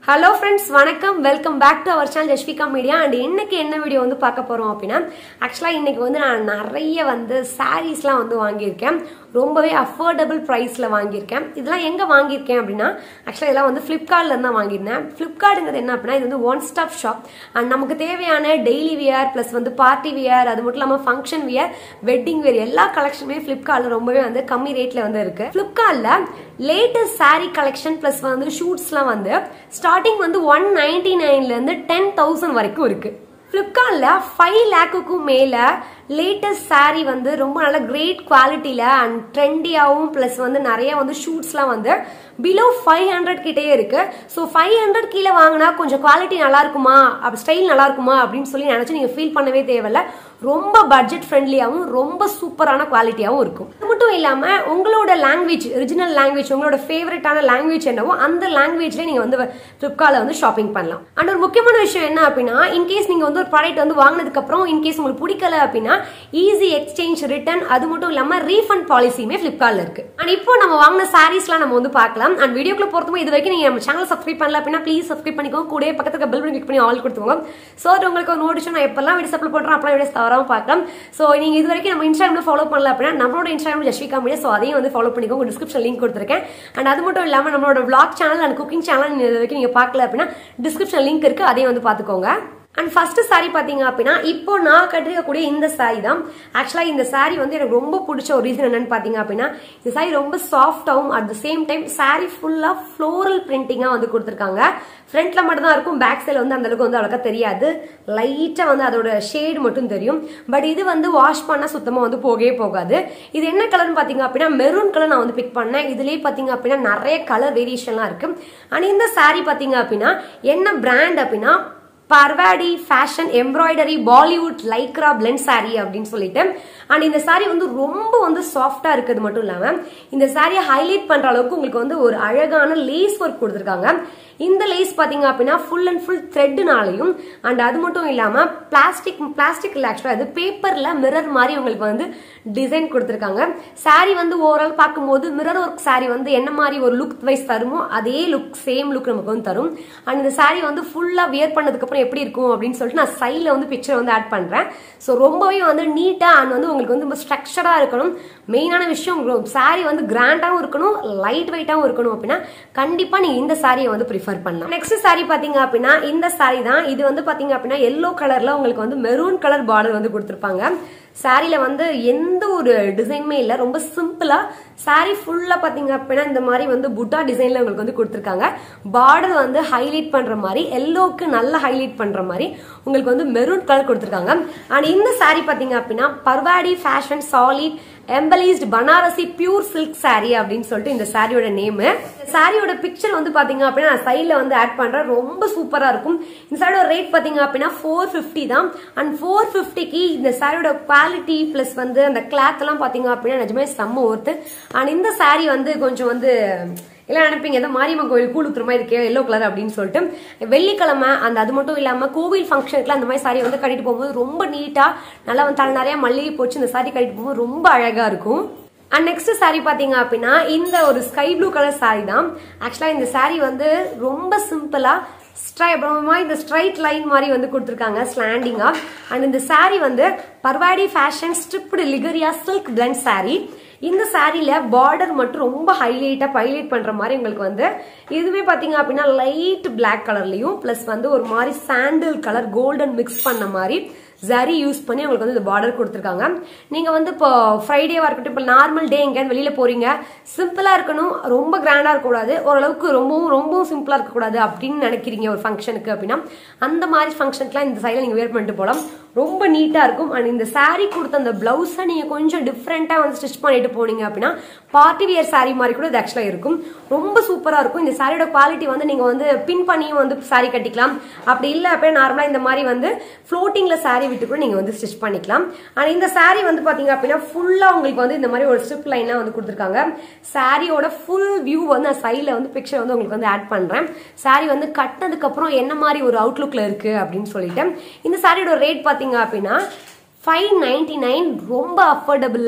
hello friends வணக்கம் welcome back to our channel Jasvika media and இன்னைக்கு என்ன வீடியோ வந்து பார்க்க போறோம் அப்படின்னா ஆக்சுவலாக இன்னைக்கு வந்து நான் நிறைய வந்து சாரீஸ்லாம் வந்து வாங்கியிருக்கேன் ரொம்பவே அஃபோர்டபுள் ப்ரைஸில் வாங்கியிருக்கேன் இதெல்லாம் எங்கே வாங்கியிருக்கேன் அப்படின்னா ஆக்சுவலாக இதெல்லாம் வந்து ஃப்ளிப்கார்ட்ல இருந்து தான் வாங்கியிருந்தேன் ஃப்ளிப்கார்ட்டுங்கிறது என்ன அப்படின்னா இது வந்து ஒன் ஸ்டாப் ஷாப் அண்ட் நமக்கு தேவையான டெய்லி வியர் ப்ளஸ் வந்து பார்ட்டி வியர் அது மட்டும் இல்லாமல் ஃபங்க்ஷன் வியர் வெட்டிங் வியர் எல்லா கலெக்ஷனுமே ஃப்ளிப்கார்ட்டில் ரொம்பவே வந்து கம்மி ரேட்டில் வந்து இருக்கு ஃப்ளிப்கார்ட்டில் லேட்டஸ்ட் saree கலெக்ஷன் ப்ளஸ் வந்து ஷூட்ஸ்லாம் வந்து ஸ்டார்டிங் வந்து ஒன் நைன்டி நைன்லேருந்து டென் தௌசண்ட் வரைக்கும் இருக்கு ஃப்ளிப்கார்ட்டில் ஃபைவ் லேக்குக்கும் மேலே லேட்டஸ்ட் saree வந்து ரொம்ப நல்ல கிரேட் குவாலிட்டியில் அண்ட் ட்ரெண்டியாகவும் ப்ளஸ் வந்து நிறைய வந்து ஷூட்ஸ்லாம் வந்து பிலோ ஃபைவ் ஹண்ட்ரட் கிட்டே இருக்கு ஸோ ஃபைவ் ஹண்ட்ரட் கீழே வாங்கினா கொஞ்சம் குவாலிட்டி நல்லா இருக்குமா அப்படி ஸ்டைல் நல்லா இருக்குமா அப்படின்னு சொல்லி நினச்சி நீங்கள் ஃபீல் பண்ணவே தேவையில்ல ரொம்ப பட்ஜெட் ஃப்ரெண்ட்லியாகவும் ரொம்ப சூப்பரான குவாலிட்டியாகவும் இருக்கும் அது மட்டும் இல்லாமல் உங்களோட லாங்குவேஜ் ஒரிஜினல் லாங்குவேஜ் உங்களோட ஃபேவரட்டான லாங்குவேஜ் என்னவோ அந்த லாங்குவேஜ்லேயே நீங்கள் வந்து ஃப்ளிப்கார்ட்டில் வந்து ஷாப்பிங் பண்ணலாம் அண்ட் ஒரு முக்கியமான விஷயம் என்ன அப்படின்னா இன்கேஸ் நீங்கள் வந்து ஒரு ப்ராடக்ட் வந்து வாங்கினதுக்கப்புறம் இன்கேஸ் உங்களுக்கு பிடிக்கல அப்படின்னா ஈஸி எக்ஸ்சேஞ்ச் ரிட்டர்ன் அது மட்டும் இல்லாமல் ரீஃபண்ட் பாலிசியுமே ஃப்ளிப்கார்ட்டில் இருக்கு அண்ட் இப்போ நம்ம வாங்கின சாரீஸ்லாம் நம்ம வந்து பார்க்கலாம் அண்ட் வீடியோக்குள்ள பொறுத்தவரை இது வரைக்கும் நீங்கள் நம்ம சேனல் சப்ஸ்கிரைப் பண்ணல அப்படின்னா ப்ளீஸ் சப்ஸ்கிரைப் பண்ணிக்கோங்க கூட பக்கத்துக்கு பெல் கிளிக் பண்ணி ஆல் கொடுத்துக்கோங்க ஸோ உங்களுக்கு ஒரு நோட்டிஷன் நான் எப்பெல்லாம் வீடியோ அப்லோட் பண்ணுறோம் அப்பெல்லாம் வீடியோஸ் தவறாம பார்க்கலாம் ஸோ நீங்கள் இது வரைக்கும் நம்ம இன்ஸ்டாகிராம்ல ஃபாலோ பண்ணல அப்படின்னா நம்மளோட இன்ஸ்டாகிராம் ஜஸ்விகா மீடியா ஸோ அதையும் வந்து ஃபாலோ பண்ணிக்கோங்க டிஸ்கிரிப்ஷன் லிங்க் கொடுத்துருக்கேன் அண்ட் அது மட்டும் இல்லாமல் நம்மளோட vlog channel and cooking channel இது வரைக்கும் நீங்கள் பார்க்கல அப்படின்னா டிஸ்கிரிப்ஷன் லிங்க் இருக்கு அதையும் வந்து பார்த்துக்கோங்க அண்ட் ஃபர்ஸ்ட் saree பாத்தீங்க அப்படின்னா இப்போ நான் கட்டிருக்கக்கூடிய இந்த saree தான் ஆக்சுவலாக இந்த saree வந்து எனக்கு ரொம்ப பிடிச்ச ஒரு ரீசன் என்னன்னு பார்த்தீங்க அப்படின்னா இந்த saree ரொம்ப சாஃப்டாகவும் at the same time saree ஃபுல்லாக ஃப்ளோரல் பிரிண்டிங்காக வந்து கொடுத்துருக்காங்க ஃப்ரண்ட்ல மட்டும் தான் இருக்கும் பேக் சைடில் வந்து அந்த அளவுக்கு வந்து அவ்வளோக்கா தெரியாது லைட்டாக வந்து அதோட ஷேடு மட்டும் தெரியும் பட் இது வந்து வாஷ் பண்ணால் சுத்தமாக வந்து போகவே போகாது இது என்ன கலர்னு பார்த்தீங்க அப்படின்னா மெரூன் கலர் நான் வந்து பிக் பண்ணேன் இதுலேயே பார்த்தீங்க அப்படின்னா நிறைய கலர் வேரியேஷன்லாம் இருக்கு அண்ட் இந்த saree பார்த்தீங்க அப்படின்னா என்ன பிராண்ட் அப்படின்னா Parvadi fashion embroidery Bollywood Lycra blend saree அப்படின்னு சொல்லிட்டு அண்ட் இந்த saree வந்து ரொம்ப வந்து சாஃப்டா இருக்குது மட்டும் இல்லாம இந்த சாரியை ஹைலைட் பண்ற அளவுக்கு உங்களுக்கு வந்து ஒரு அழகான லேஸ் ஒர்க் கொடுத்துருக்காங்க இந்த லேஸ் பாத்தீங்க அப்படின்னா ஃபுல் அண்ட் ஃபுல் த்ரெட்னாலையும் அண்ட் அது மட்டும் இல்லாம பிளாஸ்டிக் பிளாஸ்டிக் ஆக்சுவலா இது பேப்பர்ல மிரர் மாதிரி உங்களுக்கு வந்து டிசைன் கொடுத்துருக்காங்க saree வந்து ஓவரால் பார்க்கும்போது மிரர் ஒர்க் saree வந்து என்ன மாதிரி ஒரு லுக் வைஸ் தருமோ அதே லுக் சேம் லுக் நமக்கு வந்து தரும் அண்ட் இந்த saree வந்து ஃபுல்லா வியர் பண்ணதுக்கு அப்புறம் எப்படி இருக்கும் அப்படின்னு சொல்லிட்டு நான் சைடில் வந்து பிக்சர் வந்து ஆட் பண்றேன் ஸோ ரொம்பவே வந்து நீட்டா அண்ட் வந்து உங்களுக்கு வந்து ரொம்ப ஸ்ட்ரக்சரா இருக்கணும் மெயினான விஷயம் saree வந்து கிராண்டாகவும் இருக்கணும் லைட் வெயிட்டாகவும் இருக்கணும் அப்படின்னா கண்டிப்பா நீங்க இந்த சாரியை வந்து ப்ரிஃபர் பண்ணலாம் நெக்ஸ்ட் saree பாத்தீங்க அப்படின்னா இந்த saree தான் இது வந்து பாத்தீங்க அப்படின்னா எல்லோ கலர்ல உங்களுக்கு வந்து மெரூன் கலர் பார்டர் வந்து கொடுத்துருப்பாங்க சாரியில வந்து எந்த ஒரு டிசைனுமே இல்லை ரொம்ப சிம்பிளா சாரி ஃபுல்லா பாத்தீங்க அப்படின்னா இந்த மாதிரி வந்து புட்டா டிசைன்ல உங்களுக்கு வந்து கொடுத்துருக்காங்க பார்டர் வந்து ஹைலைட் பண்ற மாதிரி எல்லோக்கு நல்லா ஹைலைட் பண்ற மாதிரி உங்களுக்கு வந்து மெரூன் கலர் கொடுத்துருக்காங்க அண்ட் இந்த சாரி பாத்தீங்க அப்படின்னா Parvadi fashion solid embellished Banarasi pure silk saree அப்படின்னு சொல்லிட்டு இந்த சாரியோட நேம் சாரியோட பிக்சர் வந்து பாத்தீங்க அப்படின்னா நான் சைட்ல வந்து ஆட் பண்றேன் ரொம்ப சூப்பரா இருக்கும் இந்த சாரியோட ரேட் பாத்தீங்க அப்படின்னா ஃபோர் ஃபிஃப்டி தான் அண்ட் ஃபோர் ஃபிஃப்டிக்கு இந்த சாரியோட குவாலிட்டி பிளஸ் வந்து அந்த கிளாத் எல்லாம் பாத்தீங்க அப்படின்னா நிஜமே செம்ம ஒர்த்து அண்ட் இந்த saree வந்து கொஞ்சம் வந்து எல்லாம் நினைப்பீங்க ஏதோ மாரியம்மன் கோயில் கூழ் ஊத்துற மாதிரி இருக்கே எல்லோ கலர் அப்படின்னு சொல்லிட்டு வெள்ளிக்கிழமை அந்த அது மட்டும் இல்லாம கோவில் ஃபங்க்ஷனுக்குலாம் அந்த மாதிரி சாரி வந்து கட்டிட்டு போகும்போது ரொம்ப நீட்டா நல்லா வந்து தலை நிறைய மல்லிகை போச்சு இந்த சாரி கட்டிட்டு போகும்போது ரொம்ப அழகா இருக்கும் அண்ட் நெக்ஸ்ட் saree பாத்தீங்க அப்படின்னா இந்த ஒரு ஸ்கை ப்ளூ கலர் saree தான் ஆக்சுவலா இந்த saree வந்து ரொம்ப சிம்பிளா ஸ்ட்ரை அப்புறமா இந்த ஸ்ட்ரைட் லைன் மாதிரி வந்து கொடுத்துருக்காங்க ஸ்லாண்டிங்கா அண்ட் இந்த saree வந்து Parvadi fashion striped Lycra silk blend saree இந்த சாரியில பார்டர் மட்டும் ரொம்ப ஹைலைட்டா ஹைலைட் பண்ற மாதிரி உங்களுக்கு வந்து இதுவே பாத்தீங்க அப்படின்னா லைட் பிளாக் கலர்லயும் பிளஸ் வந்து ஒரு மாதிரி சாண்டில் கலர் கோல்டன் மிக்ஸ் பண்ண மாதிரி ஜரி யூஸ் பண்ணி உங்களுக்கு வந்து இந்த பார்டர் கொடுத்துருக்காங்க நீங்க வந்து இப்போ ஃப்ரைடேவா இருக்கட்டும் இப்போ நார்மல் டே எங்கேயாவது வெளியில போறீங்க சிம்பிளா இருக்கணும் ரொம்ப கிராண்டா இருக்கக்கூடாது ஓரளவுக்கு ரொம்பவும் ரொம்பவும் சிம்பிளா இருக்கக்கூடாது அப்படின்னு நினைக்கிறீங்க ஒரு ஃபங்க்ஷனுக்கு அப்படின்னா அந்த மாதிரி ஃபங்க்ஷனுக்குலாம் இந்த சைடில் நீங்க வேர் பண்ணிட்டு போகலாம் ரொம்ப நீட்டா இருக்கும் அண்ட் இந்த saree கொடுத்த அந்த பிளவுஸை நீங்க கொஞ்சம் டிஃப்ரெண்டா வந்து ஸ்டிச் பண்ணிட்டு போனீங்க அப்படின்னா பார்ட்டி வியர் saree மாதிரி கூட இது ஆக்சுவலா இருக்கும் ரொம்ப சூப்பரா இருக்கும் இந்த சாரியோட குவாலிட்டி வந்து நீங்க வந்து பின் பண்ணியும் வந்து saree கட்டிக்கலாம் அப்படி இல்லை அப்படியே நார்மலா இந்த மாதிரி வந்து ஃப்ளோட்டிங்ல saree விட்டு கூட நீங்க வந்து ஸ்டிச் பண்ணிக்கலாம் அண்ட் இந்த saree வந்து பாத்தீங்க அப்படின்னா ஃபுல்லா உங்களுக்கு வந்து இந்த மாதிரி ஒரு ஸ்ட்ரிப் லைன்லாம் வந்து கொடுத்துருக்காங்க சாரியோட ஃபுல் வியூ வந்து நான் சைடில் வந்து பிக்சர் வந்து உங்களுக்கு வந்து ஆட் பண்றேன் saree வந்து கட்டினதுக்கு அப்புறம் என்ன மாதிரி ஒரு அவுட்லுக்ல இருக்கு அப்படின்னு சொல்லிட்டு இந்த சாரியோட ரேட் பாத்தீங்க அப்படின்னா ஃபைவ் நைன்டி நைன் ரொம்ப அஃபோர்டபுளில்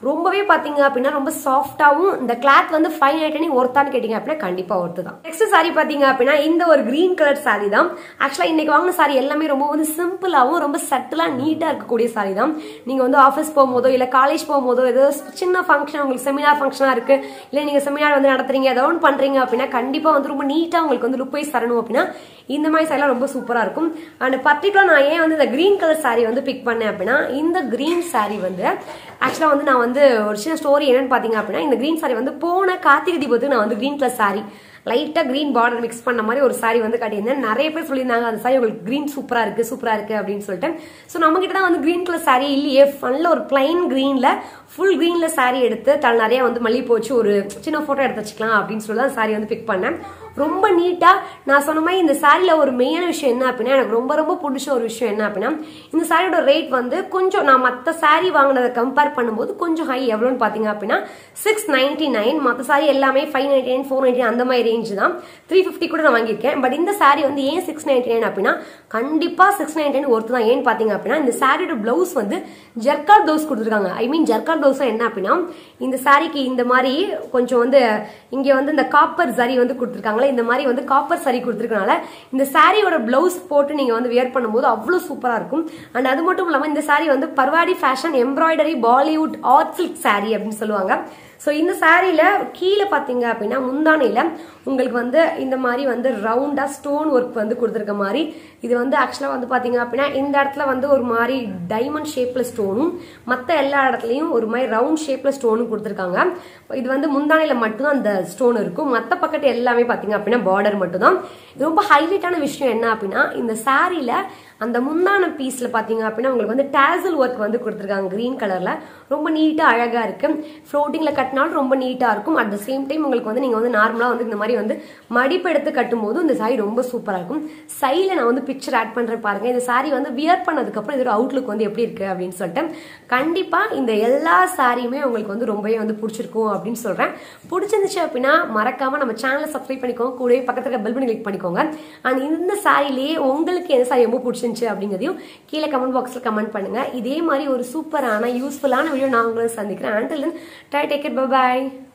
ரொம்பவே பாத்தீங்க அப்படின்னா ரொம்ப சாஃப்டாவும் இந்த கிளாத் வந்து ஃபைவ் நைன்டி ஒர்த்தான்னு கேட்டீங்க அப்படின்னா கண்டிப்பா ஒர்த்து தான் நெக்ஸ்ட் சாரி பாத்தீங்க அப்படின்னா இந்த ஒரு கிரீன் கலர் சாரி தான் ஆக்சுவலா இன்னைக்கு வாங்கின சாரி எல்லாமே ரொம்ப வந்து சிம்பிளாவும் ரொம்ப சட்டிலா நீட்டா இருக்கக்கூடிய சாரி தான் நீங்க வந்து ஆஃபீஸ் போகும்போதோ இல்ல காலேஜ் போகும்போதோ ஏதோ சின்ன ஃபங்க்ஷன் உங்களுக்கு செமினார் ஃபங்க்ஷனா இருக்கு இல்ல நீங்க செமினார் வந்து நடத்துறீங்க ஏதோ ஒன்று பண்றீங்க அப்படின்னா கண்டிப்பா வந்து ரொம்ப நீட்டா உங்களுக்கு வந்து லுக் வைஸ் தரணும் அப்படின்னா இந்த மாதிரி சாரிலாம் ரொம்ப சூப்பரா இருக்கும் அண்ட் பர்டிகுலர் நான் ஏன் வந்து இந்த கிரீன் கலர் சாரி வந்து பிக் பண்ணேன் அப்படின்னா இந்த கிரீன் சாரி வந்து ஆக்சுவலா வந்து நான் வந்து ஒரு சின்ன ஸ்டோரி என்னன்னு பாத்தீங்க அப்படின்னா இந்த கிரீன் சாரி வந்து போன கார்த்திகை தீபத்துக்கு நான் வந்து கிரீன் கலர் சாரி லைட்டா கிரீன் பார்டர் மிக்ஸ் பண்ண மாதிரி ஒரு சாரி வந்து காட்டியிருந்தேன் நிறைய பேர் சொல்லியிருந்தாங்க அந்த சாரி உங்களுக்கு கிரீன் சூப்பரா இருக்கு சூப்பரா இருக்கு அப்படின்னு சொல்லிட்டு ஸோ நம்ம கிட்ட தான் வந்து கிரீன் கலர் சாரி இல்லையே ஃபன்ல ஒரு பிளைன் கிரீன்ல ஃபுல் கிரீன்ல சாரி எடுத்து தலை நிறைய வந்து மல்லிப்பூ வச்சு ஒரு சின்ன போட்டோ எடுத்து வச்சுக்கலாம் அப்படின்னு சொல்லி தான் சாரி வந்து பிக் பண்ணேன் ரொம்ப நீட்டா நான் சொன்ன மாதிரி இந்த சாரியில ஒரு மெயினான விஷயம் என்ன அப்படின்னா எனக்கு ரொம்ப ரொம்ப பிடிச்ச ஒரு விஷயம் என்ன அப்படின்னா இந்த சாரியோட ரேட் வந்து கொஞ்சம் நான் மற்ற சாரி வாங்கினதை கம்பேர் பண்ணும்போது கொஞ்சம் ஹை எவ்வளோன்னு பாத்தீங்க அப்படின்னா சிக்ஸ் நைன்டி நைன் மற்ற சாரி எல்லாமே five ninety nine four ninety அந்த மாதிரி ரேஞ்ச் தான் த்ரீ ஃபிஃப்டி கூட நான் வாங்கியிருக்கேன் பட் இந்த சாரி வந்து ஏன் சிக்ஸ் நைன்டி நைன் அப்படின்னா கண்டிப்பா சிக்ஸ் நைன்டி நைன் ஒருத்தர் தான் ஏன்னு பாத்தீங்க அப்படின்னா இந்த சாரியோட பிளவுஸ் வந்து ஜர்கார் பிளவுஸ் கொடுத்துருக்காங்க ஐ மீன் ஜர்கார் பிளவுஸ் என்ன அப்படின்னா இந்த சாரிக்கு இந்த மாதிரி கொஞ்சம் வந்து இங்க வந்து இந்த காப்பர் சரி வந்து கொடுத்துருக்காங்களா இந்த மாதிரி வந்து காப்பர் சரி கொடுத்துருக்கனால இந்த சாரியோட பிளவுஸ் போட்டு நீங்க வந்து வியர் பண்ணும்போது அவ்வளவு சூப்பரா இருக்கும் அண்ட் அது மட்டும் இல்லாம இந்த சாரி வந்து Parvadi fashion embroidery Bollywood art silk sari அப்படின்னு சொல்லுவாங்க ஸோ இந்த சாரியில கீழே பார்த்தீங்க அப்படின்னா முந்தானையில உங்களுக்கு வந்து இந்த மாதிரி வந்து ரவுண்டா ஸ்டோன் ஒர்க் வந்து கொடுத்துருக்க மாதிரி இது வந்து ஆக்சுவலாக வந்து பார்த்தீங்க அப்படின்னா இந்த இடத்துல வந்து ஒரு மாதிரி டைமண்ட் ஷேப்ல ஸ்டோனும் மற்ற எல்லா இடத்துலையும் ஒரு மாதிரி ரவுண்ட் ஷேப்ல ஸ்டோனும் கொடுத்துருக்காங்க இது வந்து முந்தானையில மட்டும்தான் அந்த ஸ்டோன் இருக்கும் மற்ற பக்கத்து எல்லாமே பார்த்தீங்க அப்படின்னா பார்டர் மட்டும்தான் இது ரொம்ப ஹைலைட்டான விஷயம் என்ன அப்படின்னா இந்த சாரியில அந்த முந்தான பீஸ்ல பாத்தீங்க அப்படின்னா உங்களுக்கு வந்து டேசல் ஒர்க் வந்து கொடுத்துருக்காங்க கிரீன் கலர்ல ரொம்ப நீட்டா அழகா இருக்கு ஃப்ளோட்டிங்ல கட்டினாலும் ரொம்ப நீட்டா இருக்கும் அட் த சேம் டைம் உங்களுக்கு வந்து நீங்க வந்து நார்மலா வந்து இந்த மாதிரி வந்து மடிப்பு எடுத்து கட்டும் போது இந்த சாரி ரொம்ப சூப்பரா இருக்கும் சைட்ல நான் வந்து பிக்சர் ஆட் பண்றேன் பாருங்க இந்த சாரி வந்து வியர் பண்ணதுக்கு அப்புறம் இதோட அவுட்லுக் வந்து எப்படி இருக்கு அப்படின்னு சொல்லிட்டு கண்டிப்பா இந்த எல்லா சாரியுமே உங்களுக்கு வந்து ரொம்பவே வந்து பிடிச்சிருக்கும் அப்படின்னு சொல்றேன் பிடிச்சிருந்துச்சு அப்படின்னா மறக்காம நம்ம சேனலை சப்ஸ்கிரைப் பண்ணிக்கோங்க கூடவே பக்கத்துல பெல் பண்ணி கிளிக் பண்ணிக்கோங்க அண்ட் இந்த சாரிலேயே உங்களுக்கு எந்த சாரி ரொம்ப பிடிச்சிருந்துச்சு அப்படிங்கிறதையும் கீழே கமெண்ட் பாக்ஸ்ல கமெண்ட் பண்ணுங்க இதே மாதிரி ஒரு சூப்பரான யூஸ்ஃபுல்லான வீடியோ நான் உங்களை சந்திக்கிறேன் அண்டில் டை டேக் இட் பை